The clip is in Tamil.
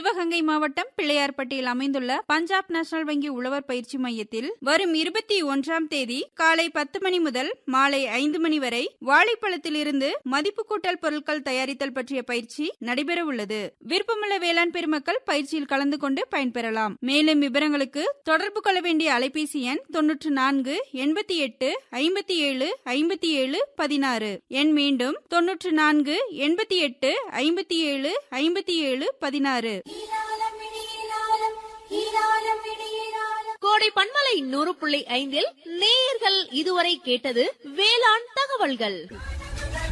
சிவகங்கை மாவட்டம் பிள்ளையார்பட்டியில் அமைந்துள்ள பஞ்சாப் நேஷனல் வங்கி உழவர் பயிற்சி மையத்தில் வரும் இருபத்தி ஒன்றாம் தேதி காலை பத்து மணி முதல் மாலை ஐந்து மணி வரை வாழைப்பழத்தில் இருந்து மதிப்பு கூட்டல் பொருட்கள் தயாரித்தல் பற்றிய பயிற்சி நடைபெற உள்ளது விருப்பமுள்ள வேளாண் பெருமக்கள் பயிற்சியில் கலந்து கொண்டு பயன்பெறலாம் மேலும் விவரங்களுக்கு தொடர்பு கொள்ள வேண்டிய அலைபேசி எண் தொன்னூற்று நான்கு எண்பத்தி எட்டு ஐம்பத்தி ஏழு ஐம்பத்தி ஏழு பதினாறு எண் மீண்டும் தொன்னூற்று நான்கு எண்பத்தி எட்டு ஐம்பத்தி ஏழு ஐம்பத்தி ஏழு பதினாறு கோடை பண்பலை நூறு புள்ளி ஐந்தில் நேயர்கள் இதுவரை கேட்டது வேளாண் தகவல்கள்